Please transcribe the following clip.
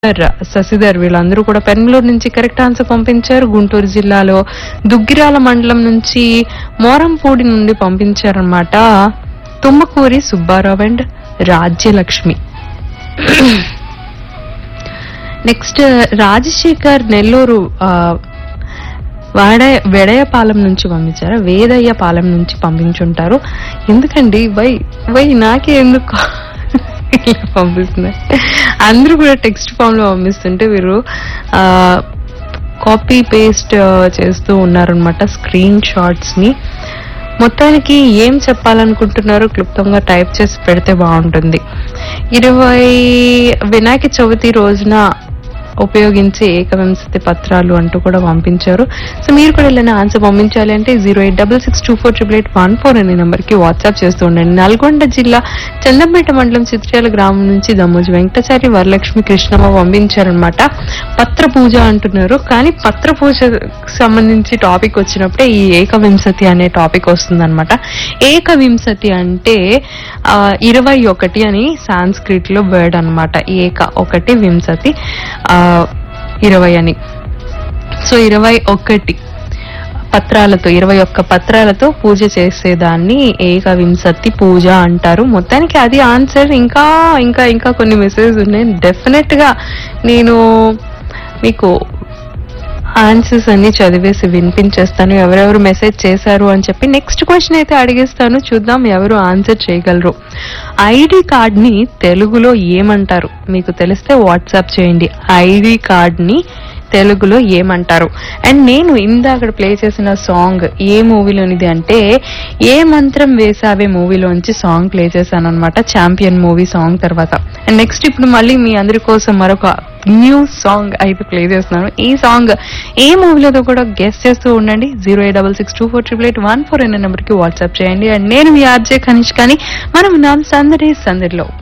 శశిధర్ శశిధర్ వీళ్ళందరూ కూడా పెన్మలూరు నుంచి కరెక్ట్ ఆన్సర్ పంపించారు గుంటూరు జిల్లాలో దుగ్గిరాల మండలం నుంచి మోరంపూడి నుండి పంపించారన్నమాట తుమ్మకూరి సుబ్బారావు అండ్ రాజ్యలక్ష్మి నెక్స్ట్ రాజశేఖర్ నెల్లూరు ఆ, వాడ వెడయపాలెం నుంచి పంపించారు వేదయ్య పాలెం నుంచి పంపించుంటారు ఎందుకండి వై వై నాకే ఎందుకు ఇలా పంపిస్తున్నారు అందరూ కూడా టెక్స్ట్ ఫామ్ లో పంపిస్తుంటే వీరు కాపీ పేస్ట్ చేస్తూ ఉన్నారనమాట స్క్రీన్ షాట్స్ ని మొత్తానికి ఏం చెప్పాలనుకుంటున్నారో క్లుప్తంగా టైప్ చేసి పెడితే బాగుంటుంది ఇరవై వినాయక చవితి రోజున ఉపయోగించే ఏకవింశతి పత్రాలు అంటూ కూడా పంపించారు సో మీరు కూడా ఇలా ఆన్సర్ పంపించాలి అంటే zero eight double six two four triple eight one four అనే నెంబర్కి వాట్సాప్ చేస్తూ ఉండండి నల్గొండ జిల్లా చందంపేట మండలం చిత్రాల గ్రామం నుంచి దమ్మోజు వెంకటాచారి వరలక్ష్మి కృష్ణమ్మ పంపించారనమాట పత్ర పూజ అంటున్నారు కానీ పత్ర పూజ సంబంధించి టాపిక్ వచ్చినప్పుడే ఈ ఏకవింశతి అనే టాపిక్ వస్తుందన్నమాట ఏకవింశతి అంటే ఆ, ఇరవై ఒకటి అని సాంస్క్రిట్ లో వర్డ్ అనమాట ఏక ఒకటి వింశతి ఆ, ఇరవై అని సో ఇరవై ఒకటి పత్రాలతో ఇరవై ఒక్క పత్రాలతో పూజ చేసేదాన్ని ఏకవింశతి పూజ అంటారు మొత్తానికి అది ఆన్సర్ ఇంకా ఇంకా ఇంకా కొన్ని మెసేజ్ ఉన్నాయి డెఫినెట్ గా నేను మీకు ఆన్సర్స్ అన్ని చదివేసి వినిపించేస్తాను ఎవరెవరు మెసేజ్ చేశారు అని చెప్పి నెక్స్ట్ క్వశ్చన్ అయితే అడిగేస్తాను చూద్దాం ఎవరు ఆన్సర్ చేయగలరు ఐడి కార్డ్ ని తెలుగులో ఏమంటారు మీకు తెలిస్తే వాట్సాప్ చేయండి ఐడి కార్డ్ ని తెలుగులో ఏమంటారు అండ్ నేను ఇందాక ప్లే చేసిన సాంగ్ ఏ మూవీలోనిది అంటే ఏ మంత్రం వేసావే మూవీలోంచి సాంగ్ ప్లే చేశాను అనమాట ఛాంపియన్ మూవీ సాంగ్ తర్వాత అండ్ నెక్స్ట్ ఇప్పుడు మళ్ళీ మీ అందరి కోసం మరొక న్యూ సాంగ్ అయితే ప్లే చేస్తున్నాను ఈ సాంగ్ ఏ మూవీలో కూడా గెస్ట్ చేస్తూ ఉండండి zero eight double six two four triple eight one four అనే నెంబర్కి వాట్సాప్ చేయండి అండ్ నేను మీ ఆర్జే కనిష్ కానీ మనం ఉన్నాం సందడి సందడిలో